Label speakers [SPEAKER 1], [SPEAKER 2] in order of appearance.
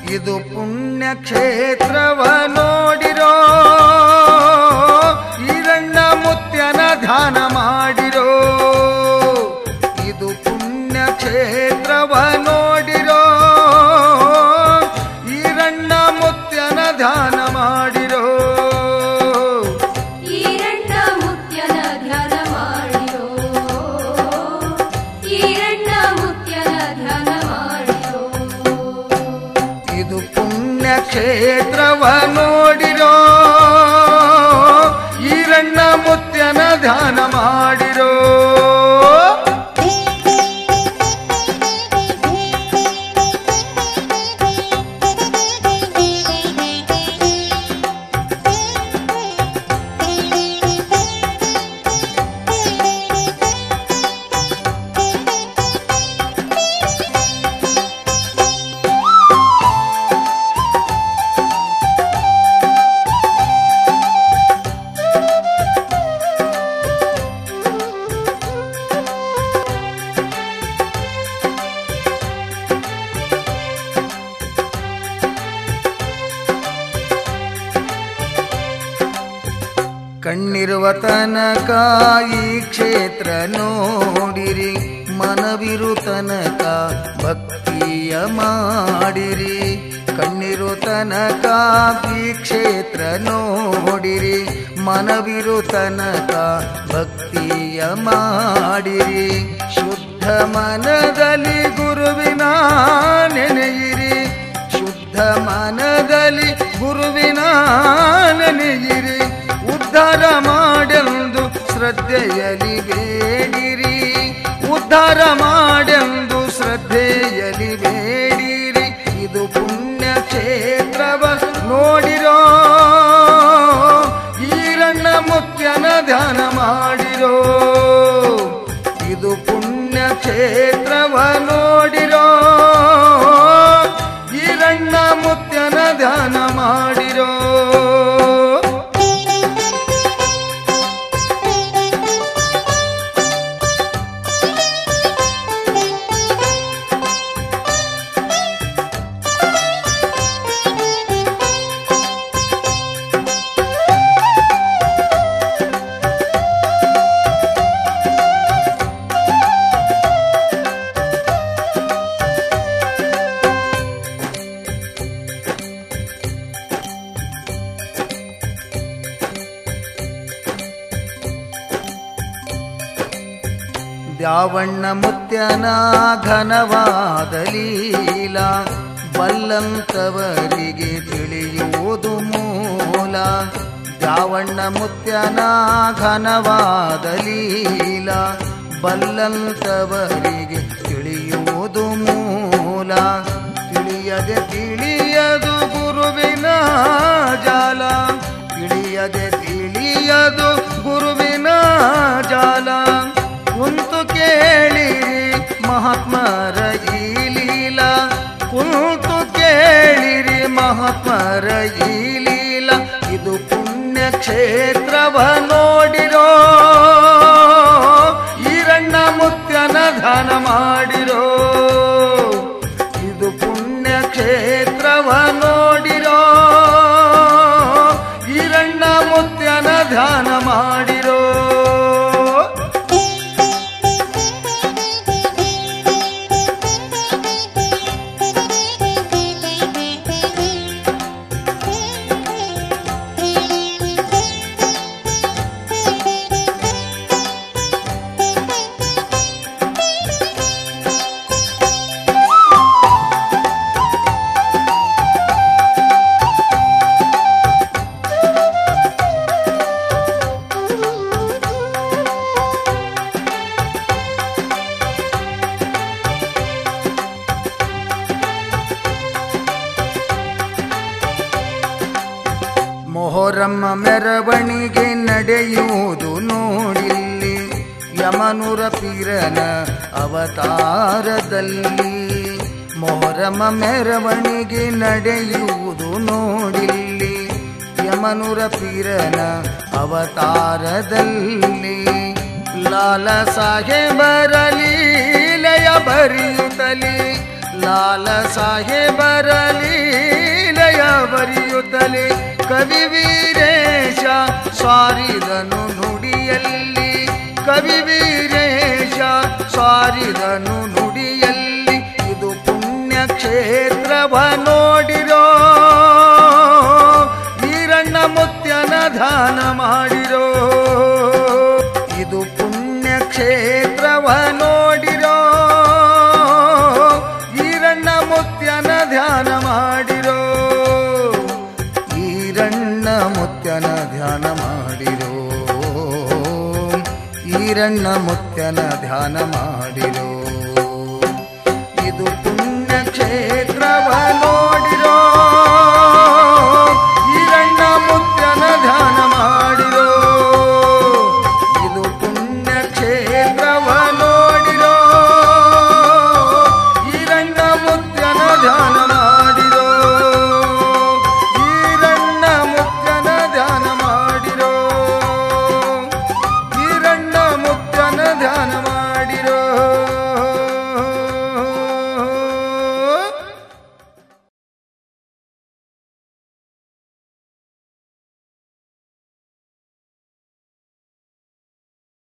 [SPEAKER 1] ಇದು ಪುಣ್ಯ ಕ್ಷೇತ್ರವ ನೋಡಿರೋ ಈರಣ್ಣ ಮುತ್ಯನ ಧ್ಯಾನ ಮಾಡಿರೋ ಇದು ಪುಣ್ಯ ಕ್ಷೇತ್ರವ ನೋಡಿರೋ ಈರಣ್ಣ ಮುತ್ಯನ ಧ್ಯಾನ ಮಾಡಿರೋ
[SPEAKER 2] ಈರಣ್ಣ ಮುತ್ಯನ ಧ್ಯಾನ ಮಾಡಿರೋ ಈರಣ್ಣ ಮುತ್ಯನ ಧ್ಯಾನ ಮಾಡಿರೋ
[SPEAKER 1] ಇದು ಪುಣ್ಯ ಕ್ಷೇತ್ರವ ನೋಡಿರೋ ಈರಣ್ಣ ಮುತ್ಯನ ಧ್ಯಾನ ಮಾಡಿರೋ ಕಣ್ಣಿರುವ ತನಕ ಈ ಕ್ಷೇತ್ರ ನೋಡಿರಿ ಮನವಿರು ತನಕ ಭಕ್ತಿಯ ಮಾಡಿರಿ ಕಣ್ಣಿರು ತನಕ ಈ ಕ್ಷೇತ್ರ ನೋಡಿರಿ ಮನವಿರು ತನಕ ಭಕ್ತಿಯ ಮಾಡಿರಿ ಶುದ್ಧ ಮನದಲ್ಲಿ ಗುರುವಿನ ನೆನೆಯಿರಿ ಶುದ್ಧ ಮನದಲ್ಲಿ ಗುರುವಿನ ನೆನೆಯಿರಿ ಉದ್ಧಾರ ಮಾಡೆಂದು ಶ್ರದ್ಧೆಯಲಿ ಬೇಡಿರಿ ಉದ್ಧಾರ ಮಾಡೆಂದು ಶ್ರದ್ಧೆಯಲಿ ಬೇಡಿರಿ ಇದು ಪುಣ್ಯ ಕ್ಷೇತ್ರವ ನೋಡಿರೋ ಈರಣ್ಣ ಮುಖ್ಯನ ಧ್ಯಾನ ಮಾಡಿರೋ ಇದು ಪುಣ್ಯ ಕ್ಷೇತ್ರವ ನೋಡಿರೋ ಈರಣ್ಣ ಮುತ್ಯನ ಧ್ಯಾನ ಮಾಡಿರೋ ದ್ಯಾವಣ್ಣ ಮುತ್ಯನ ಘನವಾದ ಲೀಲ ಬಲ್ಲಂತವರಿಗೆ ತಿಳಿಯುವುದು ಮೂಲ ದ್ಯಾವಣ್ಣ ಮುತ್ಯನ ಘನವಾದ ಲೀಲ ಬಲ್ಲಂತವರಿಗೆ ತಿಳಿಯುವುದು ಮೂಲ ತಿಳಿಯದೆ ತಿಳಿಯದು ಗುರುವಿನ ಜಾಲ ತಿಳಿಯದೆ ತಿಳಿಯದು ಗುರುವಿನ ಜಾಲ ಕುಂತು ಕೇಳಿರಿ ಮಹಾತ್ಮರ ಈ ಲೀಲ ಕುಂತು ಕೇಳಿರಿ ಮಹಾತ್ಮರ ಈ ಲೀಲ ಇದು ಪುಣ್ಯ ಕ್ಷೇತ್ರವ ನೋಡಿರೋ ಈರಣ್ಣ ಮುತ್ಯನ ಧ್ಯಾನ ಮಾಡಿರೋ ಇದು ಪುಣ್ಯ ಕ್ಷೇತ್ರವ ನೋಡಿರೋ ಈರಣ್ಣ ಮುತ್ಯನ ಧ್ಯಾನ ಮಾಡಿರೋ ಮೊಹರಮ್ಮ ಮೆರವಣಿಗೆ ನಡೆಯುವುದು ನೋಡಿಲ್ಲಿ ಯಮನುರ ಪೀರನ ಅವತಾರದಲ್ಲಿ ಮೊಹರಮ್ಮ ಮೆರವಣಿಗೆ ನಡೆಯುವುದು ನೋಡಿಲ್ಲಿ ಯಮನುರ ಪೀರನ ಅವತಾರದಲ್ಲಿ ಲಾಲ ಸಾಹೇಬರ ಲೀಲೆಯ ಬರೆಯುತ್ತಲಿ ಲಾಲ ಸಾಹೇಬರ ಲೀಲೆಯ ಬರೆಯುತ್ತಲೇ ಕವಿ ವೀರೇಶ ಸಾರಿದನು ನುಡಿಯಲ್ಲಿ ಕವಿ ವೀರೇಶ ಸಾರಿದನು ನುಡಿಯಲ್ಲಿ ಇದು ಪುಣ್ಯ ಕ್ಷೇತ್ರವ ನೋಡಿರೋ ಈರಣ್ಣ ಮುತ್ಯನ ಧ್ಯಾನ ಮಾಡಿರೋ ಇದು ಪುಣ್ಯ ಕ್ಷೇತ್ರವ ನೋಡಿರೋ ಈರಣ್ಣ ಮುತ್ಯನ ಧ್ಯಾನ ಮಾಡಿರೋ ಈರಣ್ಣ ಮುತ್ಯನ ಧ್ಯಾನ ಮಾಡಿರೋ ಈರಣ್ಣ ಮುತ್ಯನ ಧ್ಯಾನ ಮಾಡಿರೋ ಇದು ಪುಣ್ಯ ಕ್ಷೇತ್ರವ ನೋಡಿರೋ ಈರಣ್ಣ ಮುತ್ಯನ ಧ್ಯಾನ ಮಾಡಿರೋ ಇದು ಪುಣ್ಯ ಕ್ಷೇತ್ರವ ನೋಡಿರೋ ಈರಣ್ಣ ಮುತ್ಯನ ಧ್ಯಾನ